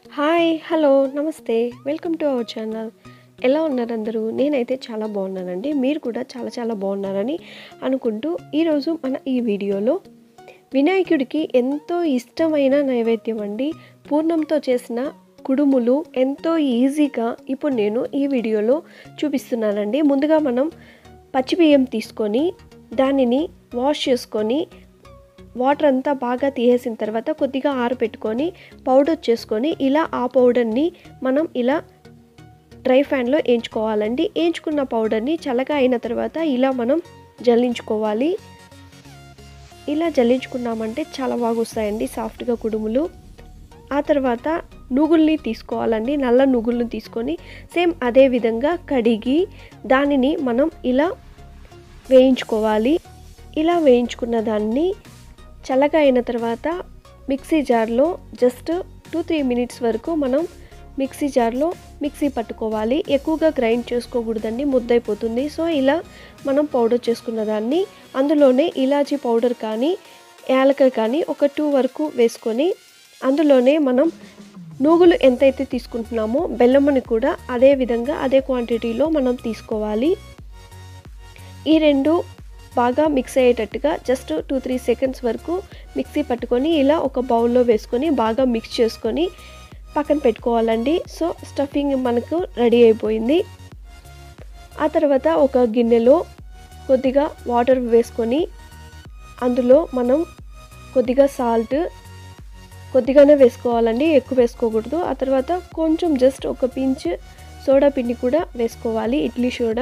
hi hello నమస్తే welcome to our channel ఎలా ఉన్నారు అందరూ నేనైతే చాలా బాగున్నానండి మీరు కూడా చాలా చాలా బాగున్నారని అనుకుంటూ ఈరోజు మన ఈ వీడియోలో వినాయకుడికి ఎంతో ఇష్టమైన నైవేద్యం అండి పూర్ణంతో చేసిన కుడుములు ఎంతో ఈజీగా ఇప్పుడు నేను ఈ వీడియోలో చూపిస్తున్నానండి ముందుగా మనం పచ్చి బియ్యం తీసుకొని దానిని వాష్ చేసుకొని వాటర్ అంతా బాగా తీసేసిన తర్వాత కొద్దిగా ఆరబెట్టుకొని పౌడర్ చేసుకొని ఇలా ఆ పౌడర్ని మనం ఇలా డ్రై ఫ్యాన్లో వేయించుకోవాలండి వేయించుకున్న పౌడర్ని చల్లగా అయిన తర్వాత ఇలా మనం జల్లించుకోవాలి ఇలా జల్లించుకున్నామంటే చాలా బాగా వస్తాయండి సాఫ్ట్గా కుడుములు ఆ తర్వాత నువ్వుల్ని తీసుకోవాలండి నల్ల నువ్వులను తీసుకొని సేమ్ అదే విధంగా కడిగి దానిని మనం ఇలా వేయించుకోవాలి ఇలా వేయించుకున్న దాన్ని చల్లగా అయిన తర్వాత మిక్సీ జార్లో జస్ట్ టూ త్రీ మినిట్స్ వరకు మనం మిక్సీ జార్లో మిక్సీ పట్టుకోవాలి ఎక్కువగా గ్రైండ్ చేసుకోకూడదండి ముద్దైపోతుంది సో ఇలా మనం పౌడర్ చేసుకున్న దాన్ని అందులోనే ఇలాచీ పౌడర్ కానీ యాలక కానీ ఒక టూ వరకు వేసుకొని అందులోనే మనం నూగులు ఎంతైతే తీసుకుంటున్నామో బెల్లముని కూడా అదే విధంగా అదే క్వాంటిటీలో మనం తీసుకోవాలి ఈ రెండు బాగా మిక్స్ అయ్యేటట్టుగా జస్ట్ టూ త్రీ సెకండ్స్ వరకు మిక్సీ పట్టుకొని ఇలా ఒక బౌల్లో వేసుకొని బాగా మిక్స్ చేసుకొని పక్కన పెట్టుకోవాలండి సో స్టఫింగ్ మనకు రెడీ అయిపోయింది ఆ తర్వాత ఒక గిన్నెలో కొద్దిగా వాటర్ వేసుకొని అందులో మనం కొద్దిగా సాల్ట్ కొద్దిగానే వేసుకోవాలండి ఎక్కువ వేసుకోకూడదు ఆ తర్వాత కొంచెం జస్ట్ ఒక పించ్ సోడా పిండి కూడా వేసుకోవాలి ఇడ్లీ సోడా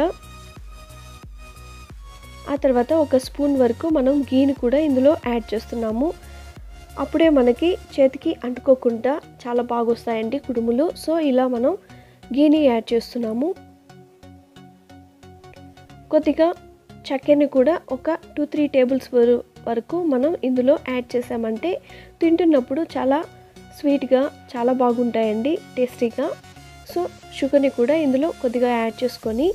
ఆ తర్వాత ఒక స్పూన్ వరకు మనం గీని కూడా ఇందులో యాడ్ చేస్తున్నాము అప్పుడే మనకి చేతికి అంటుకోకుండా చాలా బాగా వస్తాయండి కుడుములు సో ఇలా మనం గీని యాడ్ చేస్తున్నాము కొద్దిగా చక్కెరని కూడా ఒక టూ త్రీ టేబుల్స్ వరకు మనం ఇందులో యాడ్ చేసామంటే తింటున్నప్పుడు చాలా స్వీట్గా చాలా బాగుంటాయండి టేస్టీగా సో షుగర్ని కూడా ఇందులో కొద్దిగా యాడ్ చేసుకొని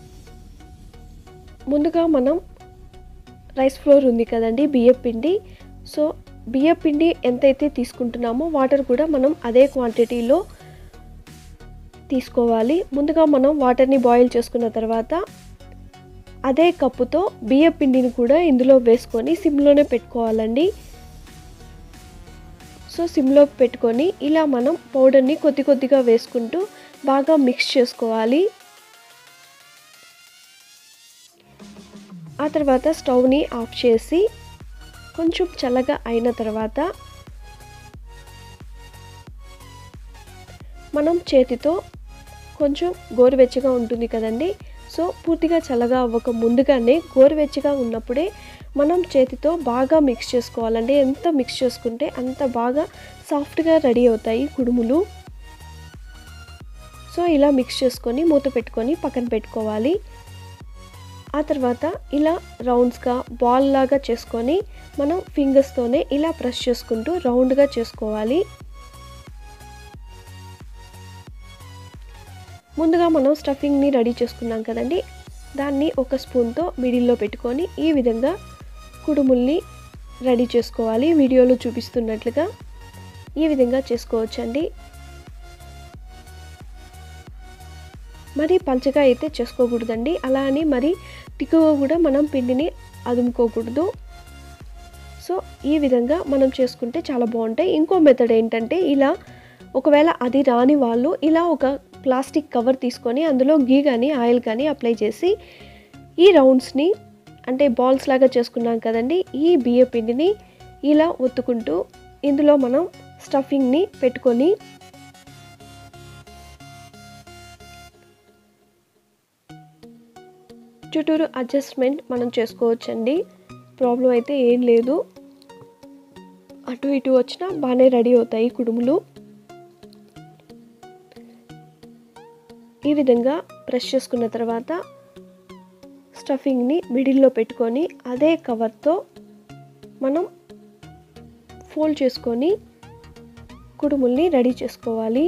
ముందుగా మనం రైస్ ఫ్లోర్ ఉంది కదండి బియ్యం పిండి సో బియ్యం పిండి ఎంతైతే తీసుకుంటున్నామో వాటర్ కూడా మనం అదే క్వాంటిటీలో తీసుకోవాలి ముందుగా మనం వాటర్ని బాయిల్ చేసుకున్న తర్వాత అదే కప్పుతో బియ్యం పిండిని కూడా ఇందులో వేసుకొని సిమ్లోనే పెట్టుకోవాలండి సో సిమ్లో పెట్టుకొని ఇలా మనం పౌడర్ని కొద్ది కొద్దిగా వేసుకుంటూ బాగా మిక్స్ చేసుకోవాలి ఆ తర్వాత స్టవ్ని ఆఫ్ చేసి కొంచెం చల్లగా అయిన తర్వాత మనం చేతితో కొంచెం గోరువెచ్చగా ఉంటుంది కదండి సో పూర్తిగా చల్లగా అవ్వక ముందుగానే గోరువెచ్చగా ఉన్నప్పుడే మనం చేతితో బాగా మిక్స్ చేసుకోవాలండి ఎంత మిక్స్ చేసుకుంటే అంత బాగా సాఫ్ట్గా రెడీ అవుతాయి కుడుములు సో ఇలా మిక్స్ చేసుకొని మూత పెట్టుకొని పక్కన పెట్టుకోవాలి ఆ తర్వాత ఇలా రౌండ్స్గా బాల్ లాగా చేసుకొని మనం ఫింగర్స్తోనే ఇలా ప్రెస్ చేసుకుంటూ రౌండ్గా చేసుకోవాలి ముందుగా మనం స్టఫింగ్ని రెడీ చేసుకున్నాం కదండి దాన్ని ఒక స్పూన్తో మిడిల్లో పెట్టుకొని ఈ విధంగా కుడుముల్ని రెడీ చేసుకోవాలి వీడియోలో చూపిస్తున్నట్లుగా ఈ విధంగా చేసుకోవచ్చండి మరి పల్చగా అయితే చేసుకోకూడదండి అలా అని మరి తిక్కుగా కూడా మనం పిండిని అదుముకోకూడదు సో ఈ విధంగా మనం చేసుకుంటే చాలా బాగుంటాయి ఇంకో మెథడ్ ఏంటంటే ఇలా ఒకవేళ అది రాని వాళ్ళు ఇలా ఒక ప్లాస్టిక్ కవర్ తీసుకొని అందులో గీ కానీ ఆయిల్ కానీ అప్లై చేసి ఈ రౌండ్స్ని అంటే బాల్స్ లాగా చేసుకున్నాం కదండి ఈ బియ్య పిండిని ఇలా ఒత్తుకుంటూ ఇందులో మనం స్టఫింగ్ని పెట్టుకొని చుట్టూరు అడ్జస్ట్మెంట్ మనం చేసుకోవచ్చండి ప్రాబ్లం అయితే ఏం లేదు అటు ఇటు వచ్చినా బాగానే రెడీ అవుతాయి కుడుములు ఈ విధంగా ప్రెస్ చేసుకున్న తర్వాత స్టఫింగ్ని మిడిల్లో పెట్టుకొని అదే కవర్తో మనం ఫోల్డ్ చేసుకొని కుడుముల్ని రెడీ చేసుకోవాలి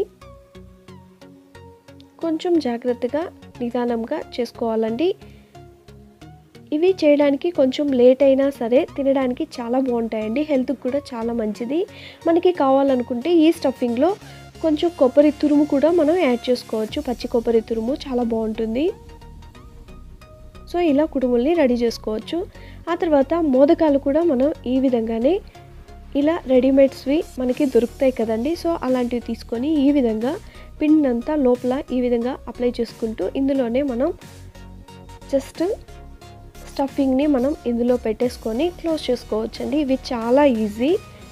కొంచెం జాగ్రత్తగా నిదానంగా చేసుకోవాలండి ఇవి చేయడానికి కొంచెం లేట్ అయినా సరే తినడానికి చాలా బాగుంటాయండి హెల్త్కి కూడా చాలా మంచిది మనకి కావాలనుకుంటే ఈ స్టఫింగ్లో కొంచెం కొబ్బరి తురుము కూడా మనం యాడ్ చేసుకోవచ్చు పచ్చి కొబ్బరి తురుము చాలా బాగుంటుంది సో ఇలా కుడుముల్ని రెడీ చేసుకోవచ్చు ఆ తర్వాత మోదకాలు కూడా మనం ఈ విధంగానే ఇలా రెడీమేడ్స్వి మనకి దొరుకుతాయి కదండి సో అలాంటివి తీసుకొని ఈ విధంగా పిండినంతా లోపల ఈ విధంగా అప్లై చేసుకుంటూ ఇందులోనే మనం జస్ట్ స్టఫింగ్ని మనం ఇందులో పెట్టేసుకొని క్లోజ్ చేసుకోవచ్చండి ఇవి చాలా ఈజీ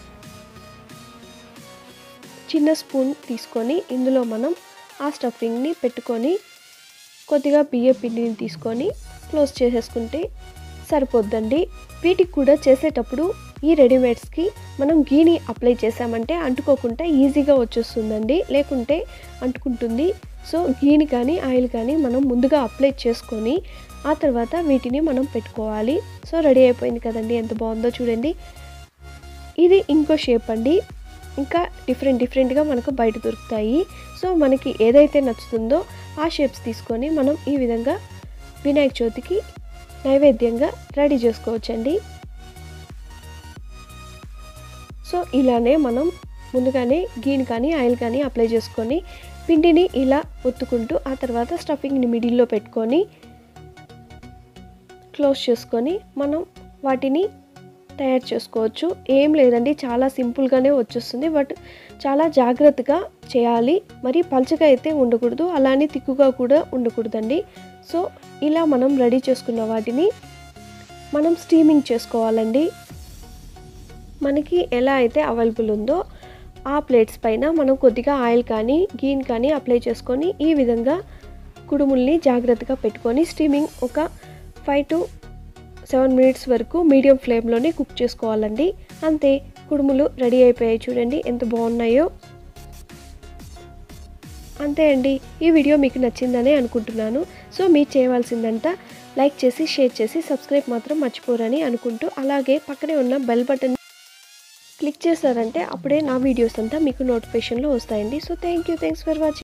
చిన్న స్పూన్ తీసుకొని ఇందులో మనం ఆ స్టఫింగ్ని పెట్టుకొని కొద్దిగా బియ్య పిండిని తీసుకొని క్లోజ్ చేసేసుకుంటే సరిపోద్దండి వీటికి కూడా చేసేటప్పుడు ఈ రెడీమేడ్స్కి మనం గీని అప్లై చేసామంటే అంటుకోకుండా ఈజీగా వచ్చేస్తుందండి లేకుంటే అంటుకుంటుంది సో గీని కానీ ఆయిల్ కానీ మనం ముందుగా అప్లై చేసుకొని ఆ తర్వాత వీటిని మనం పెట్టుకోవాలి సో రెడీ అయిపోయింది కదండి ఎంత బాగుందో చూడండి ఇది ఇంకో షేప్ అండి ఇంకా డిఫరెంట్ డిఫరెంట్గా మనకు బయట దొరుకుతాయి సో మనకి ఏదైతే నచ్చుతుందో ఆ షేప్స్ తీసుకొని మనం ఈ విధంగా వినాయక చవితికి నైవేద్యంగా రెడీ చేసుకోవచ్చండి సో ఇలానే మనం ముందుగానే గీని కానీ ఆయిల్ కానీ అప్లై చేసుకొని పిండిని ఇలా ఒత్తుకుంటూ ఆ తర్వాత స్టఫింగ్ని మిడిల్లో పెట్టుకొని క్లోజ్ చేసుకొని మనం వాటిని తయారు చేసుకోవచ్చు ఏం లేదండి చాలా సింపుల్గానే వచ్చేస్తుంది బట్ చాలా జాగ్రత్తగా చేయాలి మరి పలుచగా అయితే ఉండకూడదు అలానే తిక్కుగా కూడా ఉండకూడదండి సో ఇలా మనం రెడీ చేసుకున్న వాటిని మనం స్టీమింగ్ చేసుకోవాలండి మనకి ఎలా అయితే అవైలబుల్ ఉందో ఆ ప్లేట్స్ పైన మనం కొద్దిగా ఆయిల్ కానీ గీన్ కానీ అప్లై చేసుకొని ఈ విధంగా కుడుముల్ని జాగ్రత్తగా పెట్టుకొని స్టీమింగ్ ఒక ఫైవ్ టు సెవెన్ మినిట్స్ వరకు మీడియం ఫ్లేమ్లోనే కుక్ చేసుకోవాలండి అంతే కుడుములు రెడీ అయిపోయాయి చూడండి ఎంత బాగున్నాయో అంతే అండి ఈ వీడియో మీకు నచ్చిందనే అనుకుంటున్నాను సో మీరు చేయవలసిందంతా లైక్ చేసి షేర్ చేసి సబ్స్క్రైబ్ మాత్రం మర్చిపోరని అనుకుంటూ అలాగే పక్కనే ఉన్న బెల్ బటన్ క్లిక్ చేశారంటే అప్పుడే నా వీడియోస్ అంతా మీకు నోటిఫికేషన్లో వస్తాయండి so thank you thanks for watching